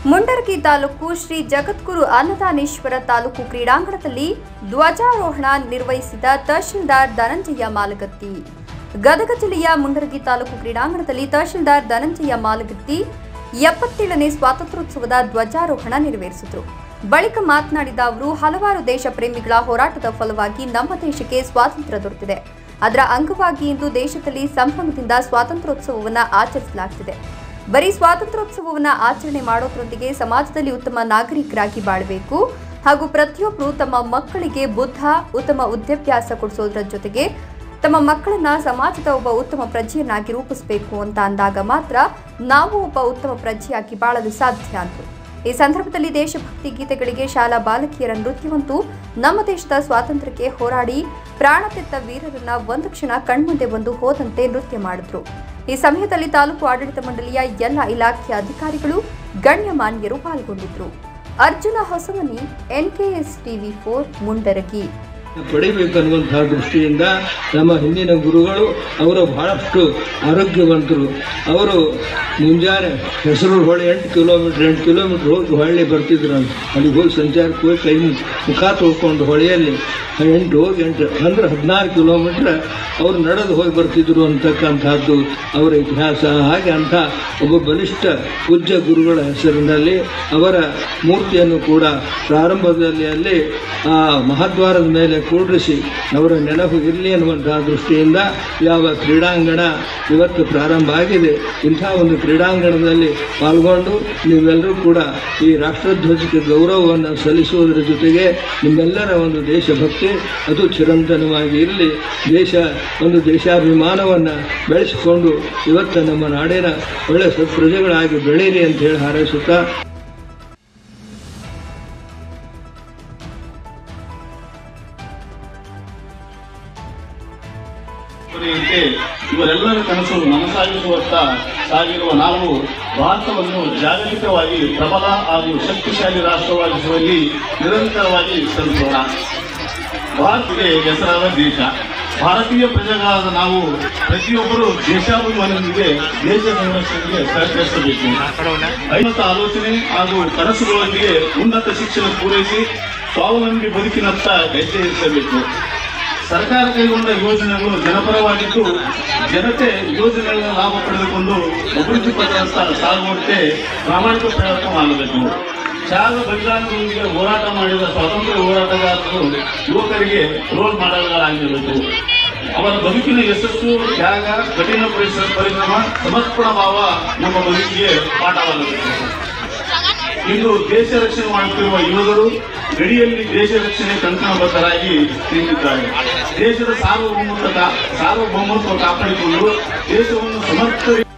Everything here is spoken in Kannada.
ಮುಂಡರಗಿ ತಾಲೂಕು ಶ್ರೀ ಜಗದ್ಗುರು ಅನ್ನದಾನೇಶ್ವರ ತಾಲೂಕು ಕ್ರೀಡಾಂಗಣದಲ್ಲಿ ಧ್ವಜಾರೋಹಣ ನಿರ್ವಹಿಸಿದ ತಹಶೀಲ್ದಾರ್ ಧನಂಜಯ ಮಾಲಗತ್ತಿ ಗದಗ ಜಿಲ್ಲೆಯ ಮುಂಡರಗಿ ತಾಲೂಕು ಕ್ರೀಡಾಂಗಣದಲ್ಲಿ ತಹಶೀಲ್ದಾರ್ ಧನಂಜಯ ಮಾಲಗತ್ತಿ ಎಪ್ಪತ್ತೇಳನೇ ಸ್ವಾತಂತ್ರ್ಯೋತ್ಸವದ ಧ್ವಜಾರೋಹಣ ನೆರವೇರಿಸಿದರು ಬಳಿಕ ಮಾತನಾಡಿದ ಅವರು ಹಲವಾರು ದೇಶ ಪ್ರೇಮಿಗಳ ಹೋರಾಟದ ಫಲವಾಗಿ ನಮ್ಮ ದೇಶಕ್ಕೆ ಸ್ವಾತಂತ್ರ್ಯ ದೊರೆತಿದೆ ಅದರ ಅಂಗವಾಗಿ ಇಂದು ದೇಶದಲ್ಲಿ ಸಂಭ್ರಮದಿಂದ ಸ್ವಾತಂತ್ರ್ಯೋತ್ಸವವನ್ನು ಆಚರಿಸಲಾಗುತ್ತಿದೆ ಬರೀ ಸ್ವಾತಂತ್ರ್ಯೋತ್ಸವವನ್ನು ಆಚರಣೆ ಮಾಡೋದ್ರೊಂದಿಗೆ ಸಮಾಜದಲ್ಲಿ ಉತ್ತಮ ನಾಗರಿಕರಾಗಿ ಬಾಳಬೇಕು ಹಾಗೂ ಪ್ರತಿಯೊಬ್ಬರು ತಮ್ಮ ಮಕ್ಕಳಿಗೆ ಬುದ್ಧ ಉತ್ತಮ ವಿದ್ಯಾಭ್ಯಾಸ ಕೊಡಿಸೋದ್ರ ಜೊತೆಗೆ ತಮ್ಮ ಮಕ್ಕಳನ್ನ ಸಮಾಜದ ಒಬ್ಬ ಉತ್ತಮ ಪ್ರಜೆಯನ್ನಾಗಿ ರೂಪಿಸಬೇಕು ಅಂತ ಅಂದಾಗ ಮಾತ್ರ ನಾವು ಒಬ್ಬ ಉತ್ತಮ ಪ್ರಜೆಯಾಗಿ ಬಾಳಲು ಸಾಧ್ಯ ಅಂದರು ಈ ಸಂದರ್ಭದಲ್ಲಿ ದೇಶಭಕ್ತಿ ಗೀತೆಗಳಿಗೆ ಶಾಲಾ ಬಾಲಕಿಯರ ನೃತ್ಯವಂತೂ ನಮ್ಮ ದೇಶದ ಸ್ವಾತಂತ್ರ್ಯಕ್ಕೆ ಹೋರಾಡಿ ಪ್ರಾಣ ತೆತ್ತ ವೀರರನ್ನ ಒಂದು ಕ್ಷಣ ಕಣ್ಮುಂದೆ ಬಂದು ಹೋದಂತೆ ನೃತ್ಯ ಮಾಡಿದ್ರು ಈ ಸಮಯದಲ್ಲಿ ತಾಲೂಕು ಆಡಳಿತ ಮಂಡಳಿಯ ಎಲ್ಲ ಇಲಾಖೆಯ ಅಧಿಕಾರಿಗಳು ಗಣ್ಯಮಾನ್ಯರು ಪಾಲ್ಗೊಂಡಿದ್ರು Arjuna Hosamani NKS TV for Mundaragi ಪಡಿಬೇಕನ್ನುವಂತಹ ದೃಷ್ಟಿಯಿಂದ ನಮ್ಮ ಹಿಂದಿನ ಗುರುಗಳು ಅವರು ಬಹಳಷ್ಟು ಆರೋಗ್ಯವಂತರು ಅವರು ಮುಂಜಾನೆ ಹೆಸರು ಹೊಳೆ ಎಂಟು ಕಿಲೋಮೀಟ್ರ್ ಎಂಟು ಕಿಲೋಮೀಟ್ರ್ ಹೋಗಿ ಹೊಳ್ಳಿ ಬರ್ತಿದ್ರು ಅಂತ ಅಲ್ಲಿಗೆ ಹೋಗಿ ಸಂಚಾರಕ್ಕೆ ಹೋಗಿ ಕೈ ಮುಖ ತೊಳ್ಕೊಂಡು ಹೊಳೆಯಲ್ಲಿ ಎಂಟು ಹೋಗಿ ಎಂಟು ಅಂದ್ರೆ ಹದಿನಾರು ಕಿಲೋಮೀಟ್ರ್ ಅವರು ನಡೆದು ಹೋಗಿ ಬರ್ತಿದ್ರು ಅಂತಕ್ಕಂಥದ್ದು ಅವರ ಇತಿಹಾಸ ಹಾಗೆ ಅಂಥ ಒಬ್ಬ ಬಲಿಷ್ಠ ಪೂಜ್ಯ ಗುರುಗಳ ಹೆಸರಿನಲ್ಲಿ ಅವರ ಮೂರ್ತಿಯನ್ನು ಕೂಡ ಪ್ರಾರಂಭದಲ್ಲಿ ಅಲ್ಲಿ ಆ ಮಹಾದ್ವಾರದ ಮೇಲೆ ಕೂಡಿಸಿ ಅವರ ನೆನಪು ಇರಲಿ ಅನ್ನುವಂತಹ ದೃಷ್ಟಿಯಿಂದ ಯಾವ ಕ್ರೀಡಾಂಗಣ ಇವತ್ತು ಪ್ರಾರಂಭ ಆಗಿದೆ ಇಂಥ ಒಂದು ಕ್ರೀಡಾಂಗಣದಲ್ಲಿ ಪಾಲ್ಗೊಂಡು ನೀವೆಲ್ಲರೂ ಕೂಡ ಈ ರಾಷ್ಟ್ರಧ್ವಜಕ್ಕೆ ಗೌರವವನ್ನು ಸಲ್ಲಿಸುವುದರ ಜೊತೆಗೆ ನಿಮ್ಮೆಲ್ಲರ ಒಂದು ದೇಶಭಕ್ತಿ ಅದು ಚಿರಂತನವಾಗಿ ಇರಲಿ ದೇಶ ಒಂದು ದೇಶಾಭಿಮಾನವನ್ನು ಬೆಳೆಸಿಕೊಂಡು ಇವತ್ತು ನಮ್ಮ ನಾಡಿನ ಒಳ್ಳೆಯ ಸತ್ಪ್ರಜೆಗಳಾಗಿ ಬೆಳೀರಿ ಅಂತ ಹೇಳಿ ಹಾರೈಸುತ್ತಾ ಕೊನೆಯಂತೆ ಇವರೆಲ್ಲರ ಕನಸು ನನಸಾಗಿಸುವತ್ತ ಸಾಗಿರುವ ನಾವು ಭಾರತವನ್ನು ಜಾಗತಿಕವಾಗಿ ಪ್ರಬಲ ಹಾಗೂ ಶಕ್ತಿಶಾಲಿ ರಾಷ್ಟ್ರವಾಗಿಸುವಲ್ಲಿ ನಿರಂತರವಾಗಿ ಶ್ರಮಿಸೋಣ ಭಾರತಕ್ಕೆ ಹೆಸರಾದ ದೇಶ ಭಾರತೀಯ ಪ್ರಜೆಗಳಾದ ನಾವು ಪ್ರತಿಯೊಬ್ಬರು ದೇಶಾಭಿಮಾನದೊಂದಿಗೆ ದೇಶ ಸಂರಕ್ಷಣೆಗೆ ಸಹಕರಿಸಬೇಕು ಐವತ್ತ ಆಲೋಚನೆ ಹಾಗೂ ಕನಸುಗಳೊಂದಿಗೆ ಉನ್ನತ ಶಿಕ್ಷಣ ಪೂರೈಸಿ ಸ್ವಾವಲಂಬಿ ಬದುಕಿನತ್ತ ಹೆಜ್ಜೆ ಇರಿಸಬೇಕು ಸರ್ಕಾರ ಕೈಗೊಂಡ ಯೋಜನೆಗಳು ಜನಪರವಾಗಿದ್ದು ಜನತೆ ಯೋಜನೆಗಳ ಲಾಭ ಪಡೆದುಕೊಂಡು ಅಭಿವೃದ್ಧಿ ಪಥದತ್ತ ಸಾಗುವಂತೆ ಪ್ರಾಮಾಣಿಕ ಪ್ರಯತ್ನ ಮಾಡಬೇಕು ತ್ಯಾಗ ಬಲಿದಾನದೊಂದಿಗೆ ಹೋರಾಟ ಮಾಡಿದ ಸ್ವಾತಂತ್ರ್ಯ ಹೋರಾಟಗಾರರು ಯುವಕರಿಗೆ ರೋಲ್ ಮಾಡೆಲ್ಗಳಾಗಿರಬೇಕು ಅವರ ಬದುಕಿನ ಯಶಸ್ಸು ತ್ಯಾಗ ಕಠಿಣ ಪರಿಶ್ರಮ ಪರಿಶ್ರಮ ಸಮರ್ಪಣ ಭಾವ ನಮ್ಮ ಬದುಕಿಗೆ ಪಾಠವಾಗಬೇಕು ಇಂದು ದೇಶ ರಕ್ಷಣೆ ಮಾಡುತ್ತಿರುವ ಯೋಧರು ಗಡಿಯಲ್ಲಿ ದೇಶ ರಕ್ಷಣೆ ಕಂಕಣಬದ್ಧರಾಗಿ ನಿಂತಿದ್ದಾರೆ ದೇಶದ ಸಾರ್ವಭೌಮತ್ವ ಕಾ- ಸಾರ್ವಭೌಮತ್ವ ಕಾಪಾಡಿಕೊಂಡು ದೇಶವನ್ನು ಸಮರ್ಥ